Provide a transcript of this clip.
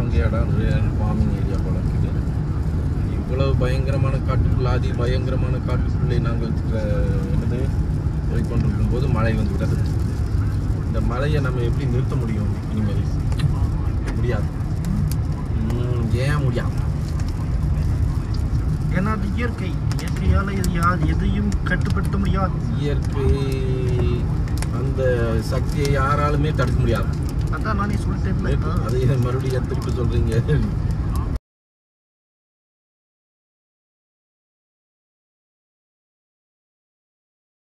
அங்கே இடம் farming area போல இருக்குது இவ்வளவு பயங்கரமான காட்டுக்குள்ள அதி பயங்கரமான காட்டுக்குள்ளே நாங்கள் அஹ், என்னது போய் கொண்டிருக்கும் போது மழை வந்து விட்டது இந்த மழையை நம்ம எப்படி நிறுத்த முடியும் இனிமேல் முடியாது ம், ஏன் முடியாது ஏன்னா அது இயற்கை இயற்கையால இது யா- எதையும் கட்டுப்படுத்த முடியாது இயற்கை அந்த சக்தியை யாராலுமே தடுக்க முடியாது அதான் நானே சொல்லிட்டேன்ல அதை மறுபடியும் திருப்பி சொல்றீங்க